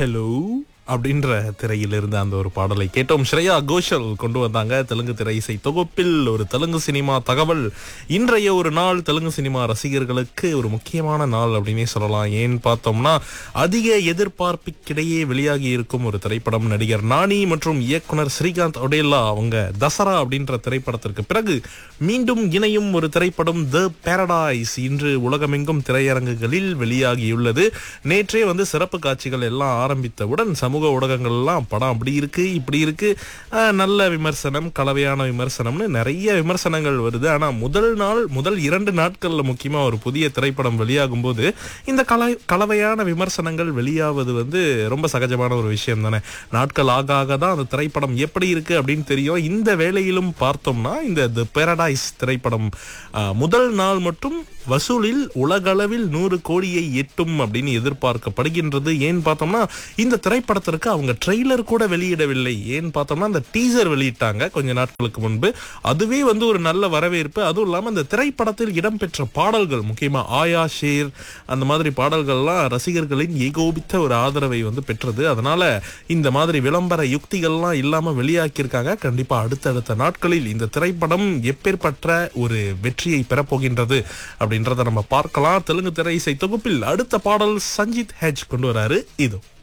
hello அப்படின்ற திரையில் இருந்த அந்த ஒரு பாடலை கேட்டோம் ஸ்ரேயா கோஷல் கொண்டு வந்தாங்க தெலுங்கு திரை இசை தொகுப்பில் ஒரு தெலுங்கு சினிமா தகவல் இன்றைய ஒரு நாள் தெலுங்கு சினிமா ரசிகர்களுக்கு ஒரு முக்கியமான நாள் அப்படின்னே சொல்லலாம் ஏன்னு பார்த்தோம்னா அதிக எதிர்பார்ப்புக்கிடையே வெளியாகி இருக்கும் ஒரு திரைப்படம் நடிகர் நானி மற்றும் இயக்குனர் ஸ்ரீகாந்த் ஒடேலா அவங்க தசரா அப்படின்ற திரைப்படத்திற்கு பிறகு மீண்டும் இணையும் ஒரு திரைப்படம் த பாரடைஸ் இன்று உலகமெங்கும் திரையரங்குகளில் வெளியாகியுள்ளது நேற்றே வந்து சிறப்பு காட்சிகள் எல்லாம் ஆரம்பித்தவுடன் சமூக ஊடகங்கள் எல்லாம் படம் அப்படி இருக்கு இப்படி இருக்கு ஆஹ், நல்ல விமர்சனம் கலவையான விமர்சனம்னு நிறைய விமர்சனங்கள் வருது ஆனா முதல் நாள் முதல் இரண்டு நாட்கள்ல முக்கியமா ஒரு புதிய திரைப்படம் வெளியாகும் போது இந்த கலை கலவையான விமர்சனங்கள் வெளியாவது வந்து ரொம்ப சகஜமான ஒரு விஷயம் தானே நாட்கள் ஆக ஆக தான் அந்த திரைப்படம் எப்படி இருக்கு அப்படின்னு தெரியும் இந்த வேளையிலும் பார்த்தோம்னா இந்த தி பேரடைஸ் திரைப்படம் ஆஹ், முதல் நாள் மட்டும் வசூலில் உலகளவில் நூறு கோடியை எட்டும் அப்படின்னு எதிர்பார்க்கப்படுகின்றது ஏன் பார்த்தோம்னா இந்த திரைப்படத்திற்கு அவங்க ட்ரெய்லர் கூட வெளியிடவில்லை ஏன் பார்த்தோம்னா அந்த டீசர் வெளியிட்டாங்க கொஞ்ச நாட்களுக்கு முன்பு அதுவே வந்து ஒரு நல்ல வரவேற்பு அதுவும் இல்லாம அந்த திரைப்படத்தில் இடம்பெற்ற பாடல்கள் முக்கியமா ஆயா ஷேர் அந்த மாதிரி பாடல்கள்லாம் ரசிகர்களின் ஏகோபித்த ஒரு ஆதரவை வந்து பெற்றது அதனால இந்த மாதிரி விளம்பர யுக்திகள்லாம் இல்லாம வெளியாக்கியிருக்காங்க கண்டிப்பா அடுத்தடுத்த நாட்களில் இந்த திரைப்படம் எப்பேற்பட்ட ஒரு வெற்றியை பெறப்போகின்றது அப்படின்றத நம்ம பார்க்கலாம் தெலுங்கு திரை இசை தொகுப்பில் அடுத்த பாடல் சஞ்சித் ஹெச் கொண்டு வராரு இதோ